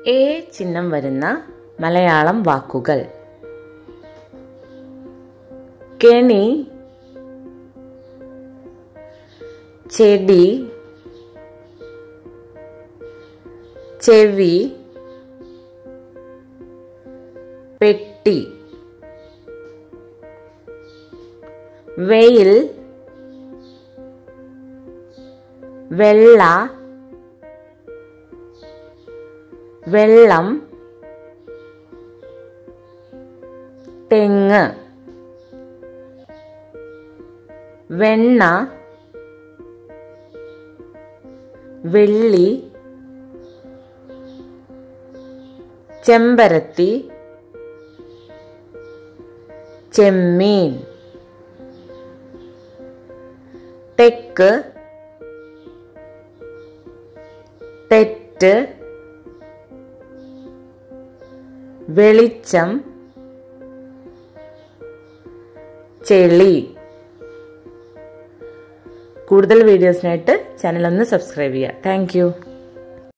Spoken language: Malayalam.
എ ചിഹ്നം വരുന്ന മലയാളം വാക്കുകൾ കെണി ചെടി ചെവി പെട്ടി വെയിൽ വെള്ള വെള്ളം തെങ്ങ് വെണ്ണ വെള്ളി ചെമ്പരത്തി ചെമ്മീൻ തെക്ക് തെറ്റ് വെളിച്ചം ചെളി കൂടുതൽ വീഡിയോസിനായിട്ട് ചാനൽ ഒന്ന് സബ്സ്ക്രൈബ് ചെയ്യുക താങ്ക്